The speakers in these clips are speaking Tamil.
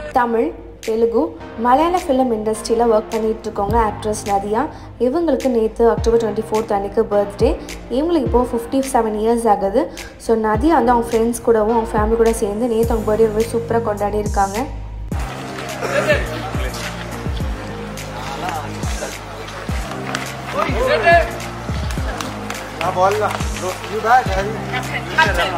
தமிழ் தெலுங்கு மலையாள ஃபிலிம் இண்டஸ்ட்ரியில் ஒர்க் பண்ணிட்டு இருக்கவங்க ஆக்ட்ரஸ் நதியா இவங்களுக்கு நேற்று அக்டோபர் டுவெண்ட்டி ஃபோர்த் அன்றைக்கு பர்த்டே இவங்களுக்கு இப்போது ஃபிஃப்டி செவன் இயர்ஸ் ஆகுது ஸோ நதியா வந்து அவங்க ஃப்ரெண்ட்ஸ் கூடவும் அவங்க ஃபேமிலி கூட சேர்ந்து நேற்று அவங்க பர்த்டே ரொம்ப சூப்பராக கொண்டாடி இருக்காங்க हाँ बॉल ना यू बैट है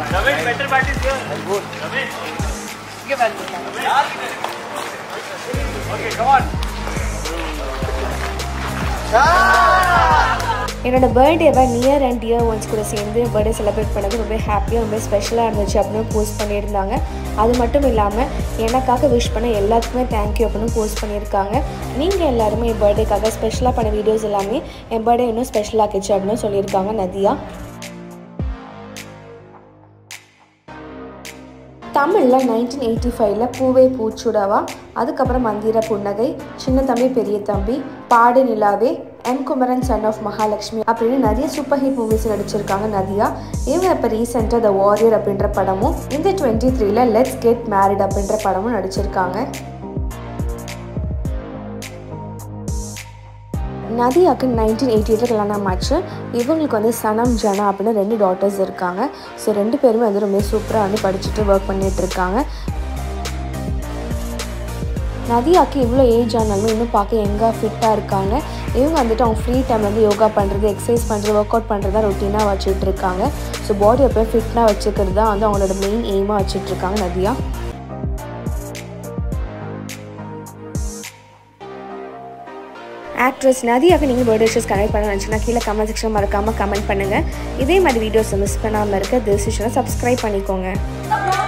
என்னோட பர்த்டேவை நியர் அண்ட் டியர் ஒன்ஸ் கூட சேர்ந்து பர்த்டே செலிப்ரேட் பண்ணது ரொம்ப ஹாப்பியாக ரொம்ப ஸ்பெஷலாக இருந்துச்சு அப்படின்னு போஸ்ட் பண்ணியிருந்தாங்க அது மட்டும் இல்லாமல் எனக்காக விஷ் பண்ண எல்லாத்துக்குமே தேங்க்யூ அப்படின்னு போஸ்ட் பண்ணியிருக்காங்க நீங்கள் எல்லாருமே என் பர்த்டேக்காக ஸ்பெஷலாக பண்ண வீடியோஸ் எல்லாமே என் பர்த்டே இன்னும் ஸ்பெஷலாகிச்சு அப்படின்னு சொல்லியிருக்காங்க நதியா தமிழில் நைன்டீன் எயிட்டி ஃபைவ்ல பூவே பூச்சுடவா அதுக்கப்புறம் மந்திர புன்னகை சின்ன தம்பி பெரிய Thambi Paadu Nilave M Kumaran son of Mahalakshmi அப்படின்னு நிறைய சூப்பர் ஹிட் மூவிஸ் நடிச்சிருக்காங்க நதியா இவங்க இப்போ ரீசெண்டாக த வாரியர் அப்படின்ற படமும் இந்த டுவெண்ட்டி த்ரீல லெட்ஸ் கெட் மேரிட் அப்படின்ற படமும் நடிச்சிருக்காங்க நதியாக்கு நைன்டீன் எயிட்டி எயிட்டில் கல்யாணம் ஆச்சு இவங்களுக்கு வந்து சனம் ஜனா அப்படின்னு ரெண்டு டாட்டர்ஸ் இருக்காங்க ஸோ ரெண்டு பேருமே வந்து ரொம்ப சூப்பராக வந்து படிச்சுட்டு ஒர்க் பண்ணிட்டு இருக்காங்க நதியாக்கு இவ்வளோ ஏஜ் ஆனாலும் இன்னும் பார்க்க எங்கே ஃபிட்டாக இருக்காங்க இவங்க வந்துட்டு அவங்க ஃப்ரீ டைம் வந்து யோகா பண்ணுறது எக்ஸசைஸ் பண்ணுறது ஒர்க் அவுட் பண்ணுறதா ரொட்டீனாக வச்சுட்டு இருக்காங்க ஸோ பாடி எப்போ ஃபிட்னாக வச்சுக்கிறது தான் வந்து அவங்களோட மெயின் எய்மாக வச்சுட்டு இருக்காங்க நதியா ஆக்ட்ரஸ் நதியாக நீங்கள் பர்த்டே விஷஸ் கனெக்ட் பண்ண நினச்சிங்கன்னா கீழே கமெண்ட் செக்ஷன் மறக்காமல் கமெண்ட் பண்ணுங்கள் இதே மாதிரி வீடியோஸை மிஸ் பண்ணாமல் இருக்க திஸ் சப்ஸ்கிரைப் பண்ணிக்கோங்க